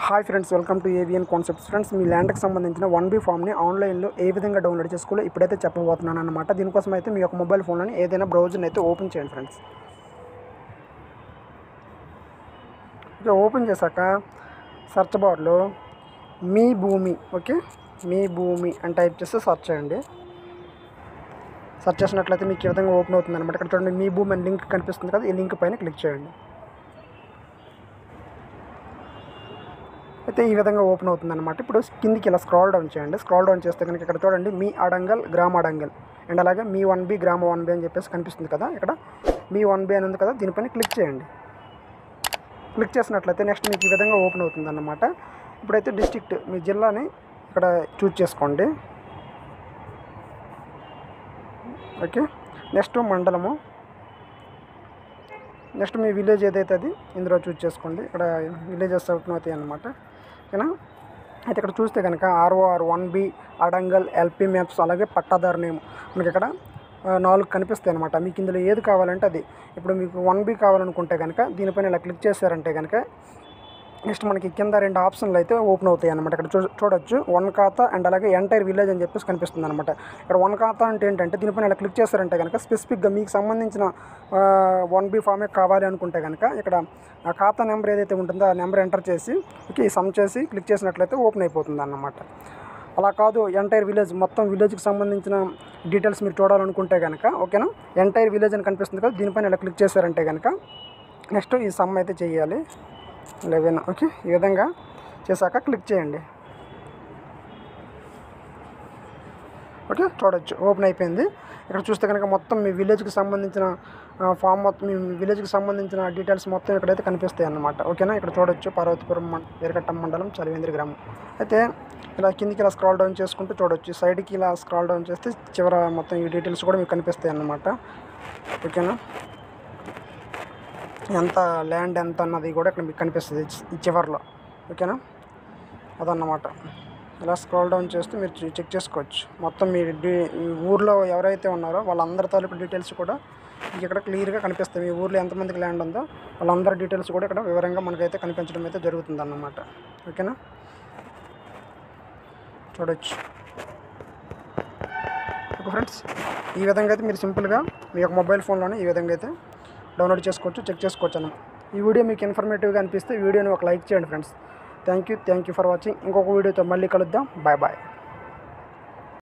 hi friends welcome to AVN concepts friends మీ ల్యాండ్కి సంబంధించిన వన్ బీ ఫామ్ని ఆన్లైన్లో ఏ విధంగా డౌన్లోడ్ చేసుకోవాలో ఇప్పుడైతే చెప్పబోతున్నాను అనమాట దీనికోసం అయితే మీ యొక్క మొబైల్ ఫోన్లోని ఏదైనా బ్రౌజర్ని అయితే ఓపెన్ చేయండి ఫ్రెండ్స్ ఇక ఓపెన్ చేశాక సెర్చ్ బార్లో మీ భూమి ఓకే మీ భూమి అని టైప్ చేస్తే సెర్చ్ చేయండి సెర్చ్ చేసినట్లయితే మీకు ఈ విధంగా ఓపెన్ అవుతుంది అనమాట ఇక్కడ చూడండి మీ భూమి అని లింక్ కనిపిస్తుంది కదా ఈ లింక్ పైన క్లిక్ చేయండి అయితే ఈ విధంగా ఓపెన్ అవుతుంది అనమాట ఇప్పుడు కిందికి ఇలా స్క్రాల్ డౌన్ చేయండి స్క్రాల్ డౌన్ చేస్తే కనుక ఇక్కడ చూడండి మీ అడంగల్ గ్రామ అడంగల్ అండ్ అలాగే మీ వన్ బి గ్రామ వన్ బి అని చెప్పేసి కనిపిస్తుంది కదా ఇక్కడ మీ వన్ బి అని ఉంది కదా దీనిపైన క్లిక్ చేయండి క్లిక్ చేసినట్లయితే నెక్స్ట్ మీకు ఈ విధంగా ఓపెన్ అవుతుంది అన్నమాట ఇప్పుడైతే డిస్ట్రిక్ట్ మీ జిల్లాని ఇక్కడ చూజ్ చేసుకోండి ఓకే నెక్స్ట్ మండలము నెక్స్ట్ మీ విలేజ్ ఏదైతే అది ఇందులో చూజ్ చేసుకోండి ఇక్కడ విలేజెస్ అవుతాయి అన్నమాట ఓకేనా అయితే ఇక్కడ చూస్తే కనుక ROR one B Adangal LP maps అలాగే పట్టాదారు నేమ్ మనకి ఇక్కడ ఆ, నాలుగు కనిపిస్తాయి అనమాట మీకు ఇందులో ఏది కావాలంటే అది ఇప్పుడు మీకు వన్ బి కావాలనుకుంటే కనుక దీనిపైన ఇలా క్లిక్ చేశారంటే కనుక నెక్స్ట్ మనకి కింద రెండు ఆప్షన్లు అయితే ఓపెన్ అవుతాయి అనమాట ఇక్కడ చూ చూడొచ్చు వన్ ఖాతా అండ్ అలాగే ఎంటైర్ విలేజ్ అని చెప్పేసి కనిపిస్తుంది అనమాట ఇక్కడ వన్ ఖాతా అంటే ఏంటంటే దీనిపైన ఇలా క్లిక్ చేశారంటే కనుక స్పెసిఫిక్గా మీకు సంబంధించిన వన్ బి ఫామే కావాలి అనుకుంటే కనుక ఇక్కడ ఆ ఖాతా నెంబర్ ఏదైతే ఉంటుందో ఆ నెంబర్ ఎంటర్ చేసి ఓకే ఈ సమ్ చేసి క్లిక్ చేసినట్లయితే ఓపెన్ అయిపోతుంది అన్నమాట అలా కాదు ఎంటైర్ విలేజ్ మొత్తం విలేజ్కి సంబంధించిన డీటెయిల్స్ మీరు చూడాలనుకుంటే కనుక ఓకేనా ఎంటైర్ విలేజ్ అని కనిపిస్తుంది కదా దీనిపైన ఇలా క్లిక్ చేశారంటే కనుక నెక్స్ట్ ఈ సమ్ అయితే చేయాలి లెవెన్ ఓకే ఈ విధంగా చేశాక క్లిక్ చేయండి ఓకే చూడొచ్చు ఓపెన్ అయిపోయింది ఇక్కడ చూస్తే కనుక మొత్తం మీ విలేజ్కి సంబంధించిన ఫామ్ మొత్తం మీ విలేజ్కి సంబంధించిన డీటెయిల్స్ మొత్తం ఇక్కడైతే కనిపిస్తాయి అన్నమాట ఓకేనా ఇక్కడ చూడొచ్చు పార్వతీపురం మం వీరకట్టం మండలం చలివేంద్రి గ్రామం అయితే ఇలా కిందికి ఇలా స్క్రాల్ డౌన్ చేసుకుంటూ చూడొచ్చు సైడ్కి ఇలా స్క్రాల్ డౌన్ చేస్తే చివర మొత్తం ఈ డీటెయిల్స్ కూడా మీకు కనిపిస్తాయి అన్నమాట ఓకేనా ఎంత ల్యాండ్ ఎంత అన్నది కూడా ఇక్కడ మీకు కనిపిస్తుంది ఈ చివర్లో ఓకేనా అదన్నమాట ఇలా స్క్రోల్ డౌన్ చేస్తే మీరు చె- చెక్ చేసుకోవచ్చు మొత్తం మీ డీ ఈ ఊర్లో ఎవరైతే ఉన్నారో వాళ్ళందరి తాలూకు డీటెయిల్స్ కూడా మీకు ఇక్కడ క్లియర్గా కనిపిస్తాయి మీ ఊర్లో ఎంతమందికి ల్యాండ్ ఉందో వాళ్ళందరి డీటెయిల్స్ కూడా ఇక్కడ వివరంగా మనకైతే కనిపించడం అయితే జరుగుతుంది అన్నమాట ఓకేనా చూడొచ్చు ఓకే ఫ్రెండ్స్ ఈ విధంగా అయితే మీరు సింపుల్గా మీ యొక్క మొబైల్ ఫోన్లోనే ఈ విధంగా అయితే డౌన్లోడ్ చేసుకోవచ్చు చెక్ చేసుకోవచ్చు అన్న ఈ వీడియో మీకు ఇన్ఫర్మేటివ్గా అనిపిస్తే వీడియోని ఒక లైక్ చేయండి friends thank you thank you for watching ఇంకొక వీడియోతో మళ్ళీ కలుద్దాం బాయ్ బాయ్